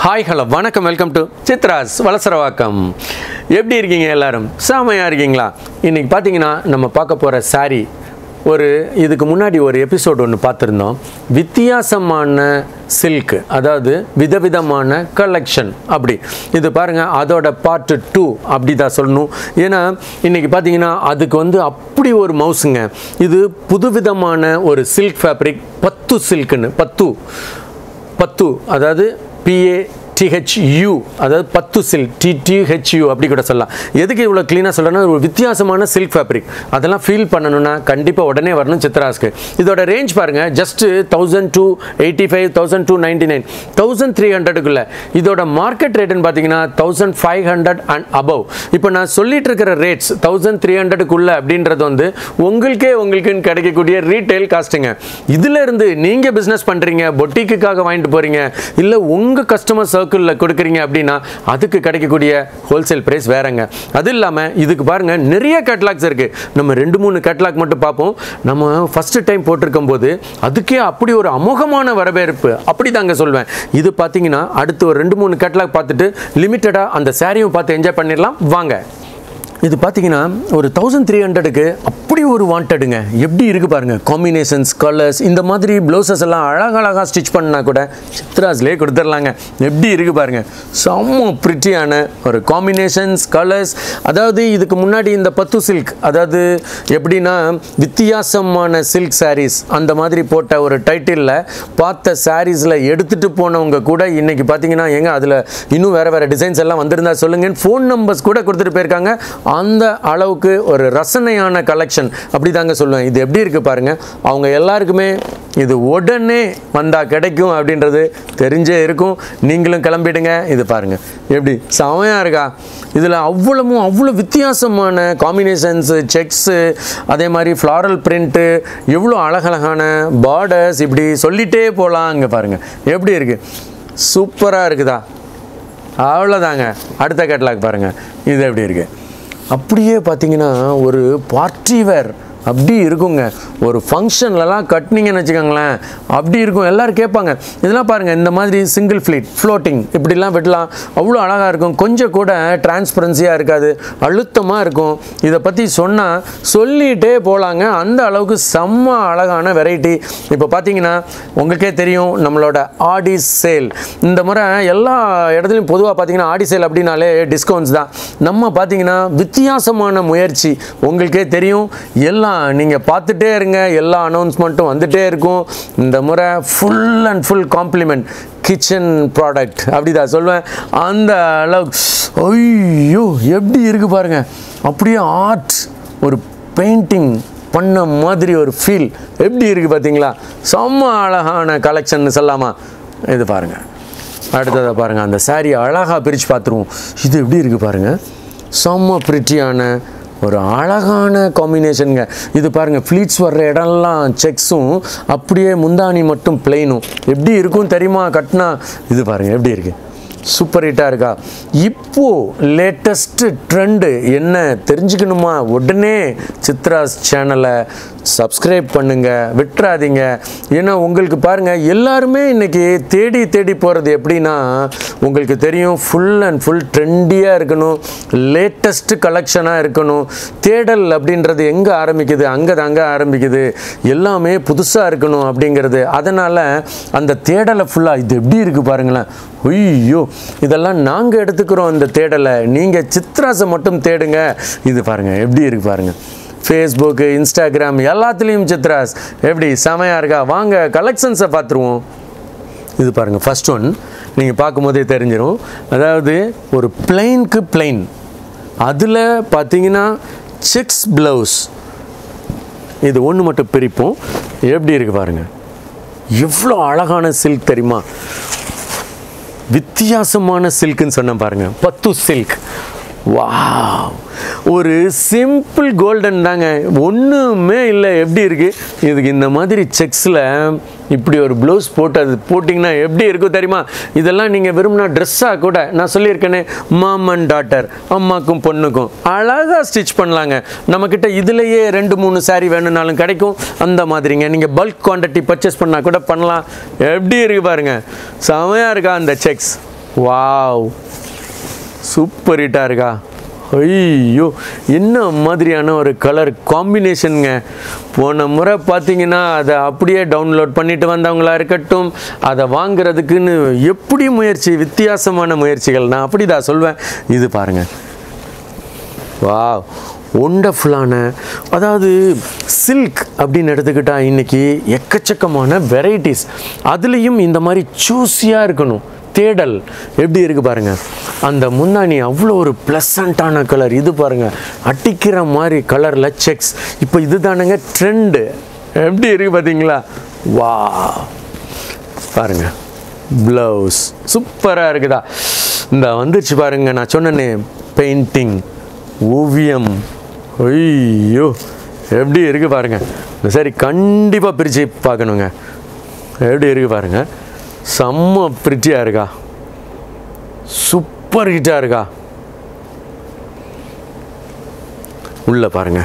hi hello வணக்கம் welcome to Chitra's Valasaravakkam எப்படி இருக்கீங்க எல்லாரும் செமையாக இருக்கீங்களா இன்றைக்கி பார்த்தீங்கன்னா நம்ம பார்க்க போகிற saree ஒரு இதுக்கு முன்னாடி ஒரு எபிசோட் ஒன்று பார்த்துருந்தோம் வித்தியாசமான சில்க் அதாவது விதவிதமான கலெக்ஷன் அப்படி இது பாருங்கள் அதோட பார்ட் டூ அப்படி தான் சொல்லணும் ஏன்னா இன்றைக்கி பார்த்தீங்கன்னா அதுக்கு வந்து அப்படி ஒரு மவுஸுங்க இது புதுவிதமான ஒரு சில்க் ஃபேப்ரிக் பத்து சில்க்குன்னு பத்து பத்து அதாவது பிஏ டிஹெச்யூ அதாவது பத்து சில்க் டி டிஹெச்யூ அப்படி கூட சொல்லலாம் எதுக்கு இவ்வளோ க்ளீனாக சொல்கிறேன்னா ஒரு வித்தியாசமான சில்க் ஃபேப்ரிக் அதெல்லாம் ஃபீல் பண்ணணும்னா கண்டிப்பாக உடனே வரணும் சித்ராஸ்க்கு இதோட ரேஞ்ச் பாருங்கள் just thousand two eighty five thousand two ninety nine thousand three ஹண்ட்ரடுக்குள்ளே இதோட மார்க்கெட் ரேட்டுன்னு பார்த்தீங்கன்னா thousand five hundred and above இப்போ நான் சொல்லிட்டு இருக்கிற ரேட்ஸ் தௌசண்ட் த்ரீ ஹண்ட்ரடுக்குள்ளே அப்படின்றது வந்து உங்களுக்கே உங்களுக்குன்னு கிடைக்கக்கூடிய ரீட்டைல் காஸ்ட்டுங்க இதில் இருந்து நீங்கள் பிஸ்னஸ் பண்ணுறீங்க பொட்டிக்குக்காக வாங்கிட்டு போகிறீங்க இல்லை உங்கள் கஸ்டமர் சர்க்கிளில் கொடுக்குறீங்க அப்படின்னா அதுக்கு கிடைக்கக்கூடிய ஹோல்சேல் ப்ரைஸ் வேறங்க அது இல்லாமல் இதுக்கு பாருங்கள் நிறைய கேட்லாக்ஸ் இருக்குது நம்ம ரெண்டு மூணு கேட்லாக் மட்டும் பார்ப்போம் நம்ம ஃபஸ்ட்டு டைம் போட்டிருக்கும் போது அதுக்கே அப்படி ஒரு அமோகமான வரவேற்பு அப்படி தாங்க சொல்வேன் இது பார்த்தீங்கன்னா அடுத்து ஒரு ரெண்டு மூணு கேட்லாக் பார்த்துட்டு லிமிட்டடாக அந்த சாரியும் பார்த்து என்ஜாய் பண்ணிடலாம் வாங்க இது பார்த்தீங்கன்னா ஒரு தௌசண்ட் த்ரீ ஹண்ட்ரடுக்கு அப்படி ஒரு வாண்டடுங்க எப்படி இருக்குது பாருங்கள் காம்பினேஷன்ஸ் கலர்ஸ் இந்த மாதிரி ப்ளவுசஸ் எல்லாம் அழகழகாக ஸ்டிச் பண்ணால் கூட சித்ராஸ்லேயே கொடுத்துர்லாங்க எப்படி இருக்குது பாருங்கள் செம்ம ப்ரிட்டியான ஒரு காம்பினேஷன்ஸ் கலர்ஸ் அதாவது இதுக்கு முன்னாடி இந்த பத்து சில்க் அதாவது எப்படின்னா வித்தியாசமான சில்க் sarees அந்த மாதிரி போட்ட ஒரு டைட்டிலில் பார்த்த சாரீஸில் எடுத்துகிட்டு போனவங்க கூட இன்றைக்கி பார்த்தீங்கன்னா எங்க அதில் இன்னும் வேறு வேறு டிசைன்ஸ் எல்லாம் வந்திருந்தா சொல்லுங்கன்னு ஃபோன் நம்பர்ஸ் கூட கொடுத்துட்டு போயிருக்காங்க அந்த அளவுக்கு ஒரு ரசனையான கலெக்ஷன் அப்படி தாங்க சொல்லுவேன் இது எப்படி இருக்குது பாருங்கள் அவங்க எல்லாருக்குமே இது உடனே வந்தால் கிடைக்கும் அப்படின்றது தெரிஞ்சே இருக்கும் நீங்களும் கிளம்பிடுங்க இது பாருங்கள் எப்படி செமையாக இருக்கா இதில் அவ்வளவும் அவ்வளோ வித்தியாசமான காம்பினேஷன்ஸு செக்ஸு அதே மாதிரி ஃப்ளாரல் பிரிண்ட்டு எவ்வளோ அழகழகான பார்டர்ஸ் இப்படி சொல்லிட்டே போகலாம் இங்கே பாருங்கள் எப்படி இருக்குது சூப்பராக இருக்குதா அவ்வளோதாங்க அடுத்த கேட்லாக் பாருங்கள் இது எப்படி இருக்குது அப்படியே பார்த்தீங்கன்னா ஒரு பார்ட்டி வேர் அப்படி இருக்குங்க ஒரு ஃபங்க்ஷன்லலாம் கட்டினீங்கன்னு வச்சுக்கோங்களேன் அப்படி இருக்கும் எல்லோரும் கேட்பாங்க இதெல்லாம் பாருங்கள் இந்த மாதிரி சிங்கிள் ஃப்ளீட் ஃப்ளோட்டிங் இப்படிலாம் விடலாம் அவ்வளோ அழகாக இருக்கும் கொஞ்சம் கூட டிரான்ஸ்பரன்சியாக இருக்காது அழுத்தமாக இருக்கும் இதை பற்றி சொன்னால் சொல்லிகிட்டே போகலாங்க அந்த அளவுக்கு செம்ம அழகான வெரைட்டி இப்போ பார்த்தீங்கன்னா உங்களுக்கே தெரியும் நம்மளோட ஆடி சேல் இந்த முறை எல்லா இடத்துலையும் பொதுவாக பார்த்தீங்கன்னா ஆடி சேல் அப்படின்னாலே டிஸ்கவுண்ட்ஸ் தான் நம்ம பார்த்தீங்கன்னா வித்தியாசமான முயற்சி உங்களுக்கே தெரியும் எல்லாம் நீங்கள் பார்த்துட்டே இருங்க எல்லா அனௌன்ஸ்மெண்ட்டும் வந்துட்டே இருக்கும் இந்த முறை full and full complement kitchen product அப்படி தான் சொல்லுவேன் அந்த அளவுக்கு ஐயோ எப்படி இருக்குது பாருங்கள் அப்படியே ஆர்ட் ஒரு பெயிண்டிங் பண்ண மாதிரி ஒரு ஃபீல் எப்படி இருக்குது பார்த்தீங்களா செம்ம அழகான கலெக்ஷன் சொல்லலாமா இது பாருங்கள் அடுத்ததை பாருங்கள் அந்த saree அழகாக பிரித்து பார்த்துருவோம் இது எப்படி இருக்குது பாருங்கள் செம்ம பிரிட்டியான ஒரு அழகான காம்பினேஷனுங்க இது பாருங்கள் ஃப்ளீட்ஸ் வர்ற இடம்லாம் செக்ஸும் அப்படியே முந்தானி மட்டும் பிளெயினும் எப்படி இருக்கும் தெரியுமா கட்டினா இது பாருங்கள் எப்படி இருக்குது சூப்பர் ஹிட்டாக இருக்கா இப்போது லேட்டஸ்ட்டு ட்ரெண்டு என்ன தெரிஞ்சுக்கணுமா உடனே சித்ராஸ் சேனலை சப்ஸ்கிரைப் பண்ணுங்கள் விட்டுறாதீங்க ஏன்னா உங்களுக்கு பாருங்கள் எல்லாருமே இன்றைக்கி தேடி தேடி போகிறது எப்படின்னா உங்களுக்கு தெரியும் ஃபுல் அண்ட் ஃபுல் ட்ரெண்டியாக இருக்கணும் லேட்டஸ்ட் கலெக்ஷனாக இருக்கணும் தேடல் அப்படின்றது எங்கே ஆரம்பிக்குது அங்கே தாங்க ஆரம்பிக்குது எல்லாமே புதுசாக இருக்கணும் அப்படிங்கிறது அதனால் அந்த தேடலை ஃபுல்லாக இது எப்படி இருக்குது பாருங்களேன் ஐயோ இதெல்லாம் நாங்கள் எடுத்துக்கிறோம் இந்த தேடலை நீங்கள் சித்ராஸை மட்டும் தேடுங்க இது பாருங்கள் எப்படி இருக்குது பாருங்கள் ஃபேஸ்புக்கு இன்ஸ்டாகிராம் எல்லாத்துலேயும் சித்ராஸ் எப்படி செமையாக இருக்கா வாங்க கலெக்ஷன்ஸை பார்த்துருவோம் இது பாருங்கள் ஃபஸ்ட் ஒன் நீங்கள் பார்க்கும்போதே தெரிஞ்சிடும் அதாவது ஒரு பிளைனுக்கு பிளைன் அதில் பார்த்தீங்கன்னா செக்ஸ் ப்ளவுஸ் இது ஒன்று மட்டும் பிரிப்போம் எப்படி இருக்குது பாருங்கள் எவ்வளோ அழகான சில்க் தெரியுமா வித்தியாசமான சில்க்குன்னு சொன்னேன் பாருங்கள் பத்து சில்க் வாவ் ஒரு சிம்பிள் கோல்டன் தாங்க ஒன்றுமே இல்லை எப்படி இருக்குது இதுக்கு இந்த மாதிரி செக்ஸில் இப்படி ஒரு ப்ளவுஸ் போட்டு அது போட்டிங்கன்னா எப்படி இருக்கும் தெரியுமா இதெல்லாம் நீங்கள் விரும்பினா ட்ரெஸ்ஸாக கூட நான் சொல்லியிருக்கேனே மாமன் டாட்டர் அம்மாக்கும் பொண்ணுக்கும் அழகாக ஸ்டிச் பண்ணலாங்க நம்மக்கிட்ட இதுலேயே ரெண்டு மூணு saree வேணும்னாலும் கிடைக்கும் அந்த மாதிரிங்க நீங்கள் பல்க் குவான்டிட்டி பர்ச்சேஸ் பண்ணால் கூட பண்ணலாம் எப்படி இருக்கு பாருங்க செமையாக இருக்கா அந்த செக்ஸ் வாவ் சூப்பர் ஹிட்டாக இருக்கா ஐயோ என்ன மாதிரியான ஒரு கலர் காம்பினேஷனுங்க போன முறை பார்த்தீங்கன்னா அதை அப்படியே டவுன்லோட் பண்ணிட்டு வந்தவங்களா இருக்கட்டும் அதை வாங்குறதுக்குன்னு எப்படி முயற்சி வித்தியாசமான முயற்சிகள் நான் அப்படி தான் சொல்வேன் இது பாருங்கள் வா ஒண்டர்ஃபுல்லான அதாவது சில்க் அப்படின்னு எடுத்துக்கிட்டால் இன்றைக்கி எக்கச்சக்கமான வெரைட்டிஸ் அதுலேயும் இந்த மாதிரி சூஸியாக இருக்கணும் தேடல் எப்படி இருக்குது பாருங்கள் அந்த முந்தானி அவ்வளோ ஒரு ப்ளசண்ட்டான கலர் இது பாருங்கள் அட்டிக்கிற மாதிரி கலரில் செக்ஸ் இப்போ இது தானுங்க ட்ரெண்டு எப்படி இருக்குது பார்த்தீங்களா வா பாருங்கள் ப்ளவுஸ் சூப்பராக இருக்குதா இந்த வந்துருச்சு பாருங்க நான் சொன்னேனே பெயிண்டிங் ஓவியம் ஐயோ எப்படி இருக்குது பாருங்க இந்த சரி கண்டிப்பாக பிரித்து பார்க்கணுங்க எப்படி இருக்குது பாருங்க செம்ம பிரிட்டியாக இருக்கா சூப்பர் ஹிட்டாக இருக்கா உள்ள பாருங்க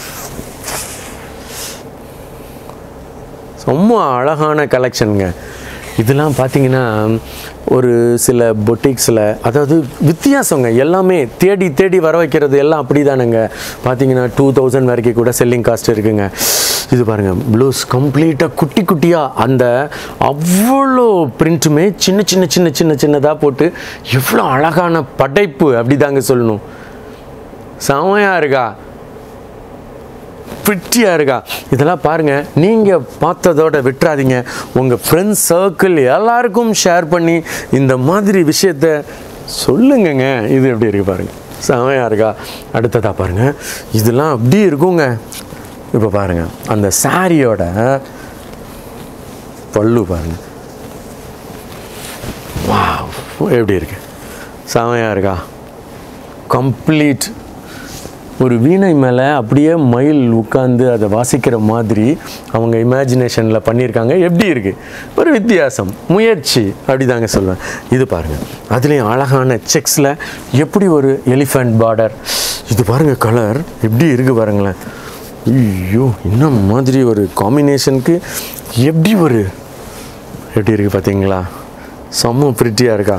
ரொம்ப அழகான கலெக்ஷனுங்க இதெல்லாம் பார்த்தீங்கன்னா ஒரு சில பொட்டிக்ஸில் அதாவது வித்தியாசங்க எல்லாமே தேடி தேடி வர வைக்கிறது எல்லாம் அப்படி தானுங்க பார்த்தீங்கன்னா டூ தௌசண்ட் வரைக்கும் கூட செல்லிங் காஸ்ட் இருக்குங்க இது பாருங்கள் ப்ளூஸ் கம்ப்ளீட்டாக குட்டி குட்டியாக அந்த அவ்வளோ பிரிண்ட்டுமே சின்ன சின்ன சின்ன சின்ன சின்னதாக போட்டு எவ்வளோ அழகான படைப்பு அப்படி தாங்க சொல்லணும் செமையாக இருக்கா பிரிட்டியாக இருக்கா இதெல்லாம் பாருங்கள் நீங்கள் பார்த்ததோட விட்டுறாதீங்க உங்கள் ஃப்ரெண்ட்ஸ் சர்க்கிள் எல்லாருக்கும் ஷேர் பண்ணி இந்த மாதிரி விஷயத்த சொல்லுங்கங்க இது எப்படி இருக்கு பாருங்கள் செமையாக இருக்கா அடுத்ததாக பாருங்கள் இதெல்லாம் அப்படி இருக்குங்க இப்போ பாருங்கள் அந்த சாரியோட பல்லு பாருங்கள் வாவ் எப்படி இருக்கு செமையாக இருக்கா கம்ப்ளீட் ஒரு வீணை மேலே அப்படியே மயில் உட்காந்து அதை வாசிக்கிற மாதிரி அவங்க இமேஜினேஷனில் பண்ணியிருக்காங்க எப்படி இருக்குது ஒரு வித்தியாசம் முயற்சி அப்படி தாங்க சொல்லுவேன் இது பாருங்கள் அதுலேயும் அழகான செக்ஸில் எப்படி ஒரு எலிஃபண்ட் பார்டர் இது பாருங்கள் கலர் எப்படி இருக்குது பாருங்களேன் ஐயோ என்ன மாதிரி ஒரு காம்பினேஷனுக்கு எப்படி ஒரு எப்படி இருக்குது பார்த்தீங்களா செம்ம பிரிட்டியாக இருக்கா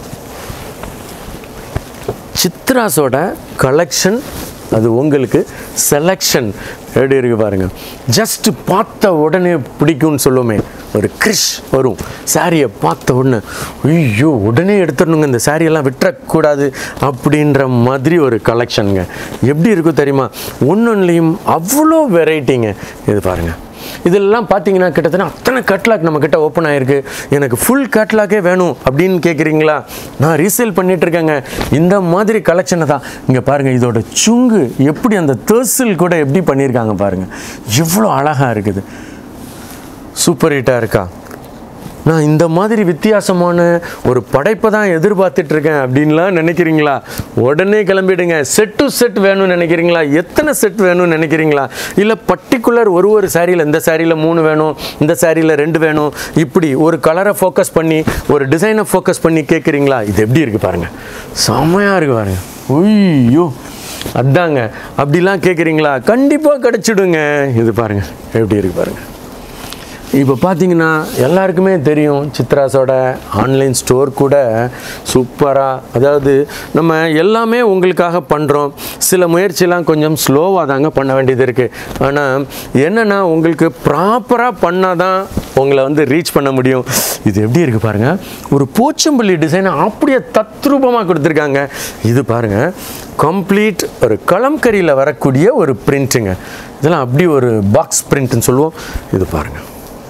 சித்ராஸோட கலெக்ஷன் அது உங்களுக்கு செலெக்ஷன் எப்படி இருக்கு பாருங்க ஜஸ்ட் பார்த்த உடனே பிடிக்கும்னு சொல்லுவோமே ஒரு கிரிஷ் வரும் சாரியை பார்த்த உடனே ஐயோ உடனே எடுத்துடணுங்க இந்த சாரியெல்லாம் விட்டுறக்கூடாது அப்படின்ற மாதிரி ஒரு கலெக்ஷனுங்க எப்படி இருக்கும் தெரியுமா ஒன்னொன்னுலேயும் அவ்வளோ வெரைட்டிங்க இது பாருங்கள் இதெல்லாம் பார்த்தீங்கன்னா கிட்டத்தட்ட அத்தனை கட்லாக் நம்ம கிட்ட ஓப்பன் ஆயிருக்கு எனக்கு ஃபுல் கட்லாக்கே வேணும் அப்படின்னு கேட்குறீங்களா நான் ரீசேல் பண்ணிட்டு இருக்கேங்க இந்த மாதிரி கலெக்ஷனை தான் இங்கே பாருங்கள் இதோட சுங்கு எப்படி அந்த தேர்சில் கூட எப்படி பண்ணியிருக்காங்க பாருங்கள் எவ்வளோ அழகாக இருக்குது சூப்பர் ஹிட்டாக இருக்கா நான் இந்த மாதிரி வித்தியாசமான ஒரு படைப்பை தான் எதிர்பார்த்துட்டு இருக்கேன் அப்படின்லாம் நினைக்கிறீங்களா உடனே கிளம்பிடுங்க செட் டு செட் வேணும்னு நினைக்கிறீங்களா எத்தனை செட் வேணும்னு நினைக்கிறீங்களா இல்லை பர்டிகுலர் ஒரு ஒரு சாரியில் இந்த சாரியில் மூணு வேணும் இந்த சாரியில் ரெண்டு வேணும் இப்படி ஒரு கலரை ஃபோக்கஸ் பண்ணி ஒரு டிசைனை ஃபோக்கஸ் பண்ணி கேட்குறீங்களா இது எப்படி இருக்குது பாருங்கள் செம்மையாக இருக்குது பாருங்க ஐயோ அதாங்க அப்படிலாம் கேட்குறீங்களா கண்டிப்பாக கிடச்சிடுங்க இது பாருங்கள் எப்படி இருக்குது பாருங்கள் இப்போ பார்த்தீங்கன்னா எல்லாருக்குமே தெரியும் சித்ராஸோட ஆன்லைன் ஸ்டோர் கூட சூப்பராக அதாவது நம்ம எல்லாமே உங்களுக்காக பண்ணுறோம் சில முயற்சியெல்லாம் கொஞ்சம் ஸ்லோவாக தாங்க பண்ண வேண்டியது இருக்குது ஆனால் என்னென்னா உங்களுக்கு ப்ராப்பராக பண்ணால் தான் உங்களை வந்து ரீச் பண்ண முடியும் இது எப்படி இருக்குது பாருங்கள் ஒரு போச்சம்பள்ளி டிசைனை அப்படியே தத்ரூபமாக கொடுத்துருக்காங்க இது பாருங்கள் கம்ப்ளீட் ஒரு கலம்கரியில் வரக்கூடிய ஒரு பிரிண்ட்டுங்க இதெல்லாம் அப்படி ஒரு பாக்ஸ் பிரிண்ட்னு சொல்லுவோம் இது பாருங்கள்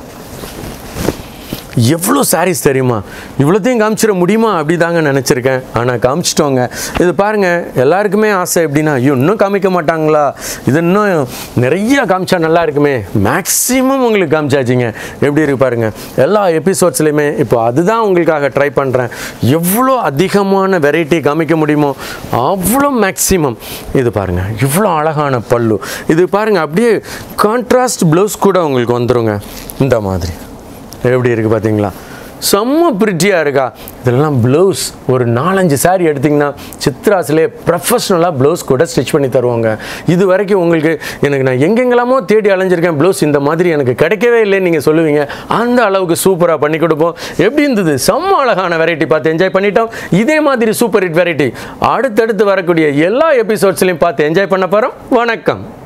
எவ்வளோ சாரீஸ் தெரியுமா இவ்வளோத்தையும் காமிச்சிட முடியுமா அப்படி தாங்க நினச்சிருக்கேன் ஆனால் காமிச்சிட்டோங்க இது பாருங்கள் எல்லாருக்குமே ஆசை எப்படின்னா ஐயோ இன்னும் காமிக்க மாட்டாங்களா இது இன்னும் நிறைய காமிச்சா நல்லா இருக்குமே மேக்ஸிமம் உங்களுக்கு காமிச்சாச்சுங்க எப்படி இருக்கு பாருங்கள் எல்லா எபிசோட்ஸ்லையுமே இப்போ அதுதான் உங்களுக்காக ட்ரை பண்ணுறேன் எவ்வளோ அதிகமான வெரைட்டி காமிக்க முடியுமோ அவ்வளோ மேக்ஸிமம் இது பாருங்கள் இவ்வளோ அழகான பல்லு இது பாருங்கள் அப்படியே கான்ட்ராஸ்ட் ப்ளவுஸ் கூட உங்களுக்கு வந்துருங்க இந்த மாதிரி எப்படி இருக்குது பார்த்தீங்களா செம்ம பிரிட்டியாக இருக்கா இதெல்லாம் ப்ளவுஸ் ஒரு நாலஞ்சு saree எடுத்திங்கன்னா சித்ராஸ்லேயே ப்ரொஃபஷ்னலாக ப்ளவுஸ் கூட ஸ்டிச் பண்ணி தருவாங்க இது வரைக்கும் உங்களுக்கு எனக்கு நான் எங்கெங்கெல்லாமோ தேடி அலைஞ்சிருக்கேன் ப்ளவுஸ் இந்த மாதிரி எனக்கு கிடைக்கவே இல்லைன்னு நீங்கள் சொல்லுவீங்க அந்த அளவுக்கு சூப்பராக பண்ணி கொடுப்போம் எப்படி இருந்தது செம்ம அழகான வெரைட்டி பார்த்து என்ஜாய் பண்ணிட்டோம் இதே மாதிரி சூப்பர் ஹிட் வெரைட்டி அடுத்தடுத்து வரக்கூடிய எல்லா எபிசோட்ஸ்லையும் பார்த்து என்ஜாய் பண்ண போகிறோம் வணக்கம்